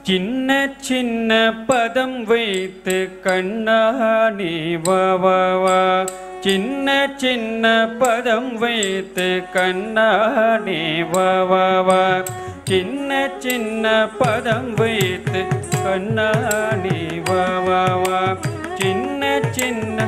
சின்ன சின்ன பதம் வைத்து கண்ணாணி வா வா வா சின்ன சின்ன பதம் வைத்து கண்ணாணி வா வா வா சின்ன சின்ன பதம் வைத்து கண்ணாணி வா வா வா சின்ன சின்ன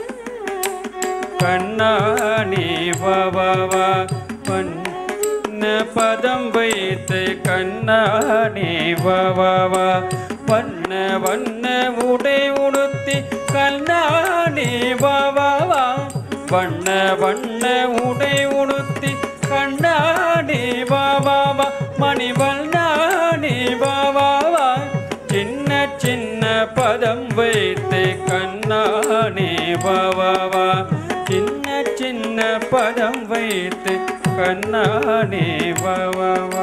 கண்ணாணி வா வா வா பண்ண பதம் வைத்து கண்ணாணி வா வா வா வண்ண வண்ண உடை உடுத்தி கண்ணாணி வா வா வா வண்ண வண்ண உடை உடுத்தி கண்ணாணி வா வா வா மணி வண்ணாணி வா வா வா சின்ன சின்ன பதம் வைத்து கண்ணாணி வா வா வா சின்ன சின்ன பதம் வைத்து கண்ணாணி வா வா வா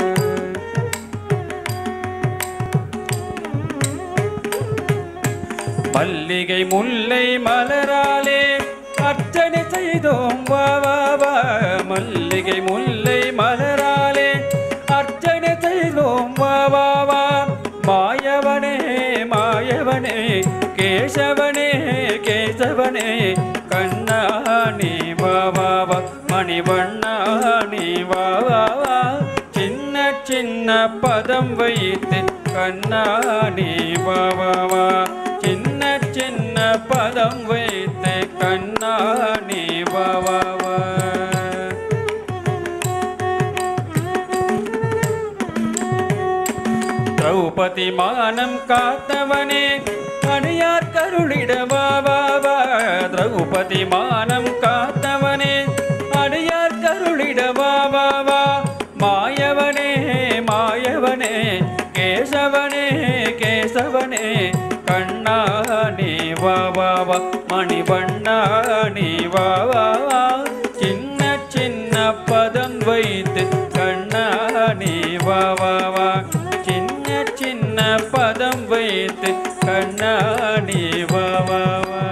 மல்லிகை முல்லை மலராலே அர்ச்சனை செய்தோம் வா வா வா மல்லிகை முல்லை மலராலே அர்ச்சனை செய்தோம் வா வா வா மாயவனே மாயவனே கேசவனே கேசவனே கண்ணாணி வா வா வா மணிவண்ணாணி வா வா வா சின்ன சின்ன பதம் வைத்து கண்ணாணி வா வா வா சின்ன சின்ன பதம் வைத்து கண்ணாணி வா வா வா திரௌபதி மானம் காத்தவனே அணியார் கருளிட வா வா வா திரௌபதி மானம் காத்தவனே அணியார் கருளிட வா வா வா மாயவனே மாயவனே கேசவனே கேசவனே கண்ணாணி வா வா வா மணிவண்ணாணி வா வா வா சின்ன சின்ன பதம் வைத்து கண்ணாணி வா வா வா சின்ன சின்ன பதம் வைத்து கண்ணாணி வா வா வா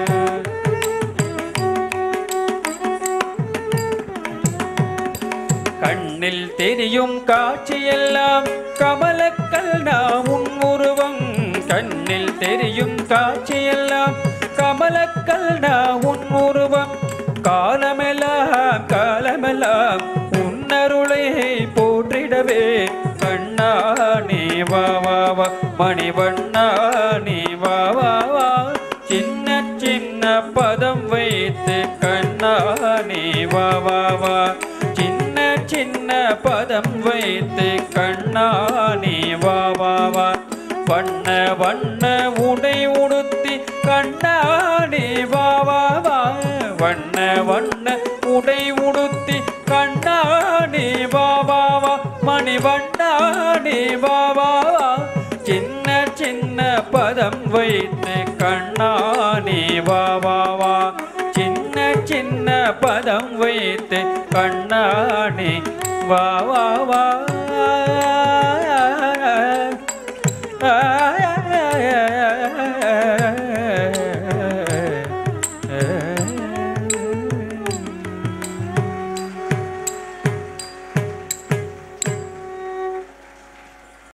கண்ணில் தெரியும் காட்சியெல்லாம் கமலக்கல் உன் உருவம் கண்ணில் தெரியும் காட்சியெல்லாம் கமலக்கல் உன் உருவம் காலமெல்லாம் காலமெல்லாம் உன்னருளை போற்றிடவே கண்ணாணி வா வா வா மணிவண்ணாணி வா வா வா சின்ன சின்ன பதம் வைத்து கண்ணாணி வா வா வா சின்ன சின்ன பதம் வைத்து கண்ணாணி வா வா வா வண்ண வண்ண உடை உடுத்தி கண்ணாணி வா வா வா வண்ண வண்ண உடை உடுத்தி கண்ணாணி வா வா வா மணி வண்ணாணி வா வா வா சின்ன சின்ன பதம் வைத்து கண்ணாணி வா வா வா சின்ன சின்ன பதம் வைத்து கண்ணாணி வா வா வா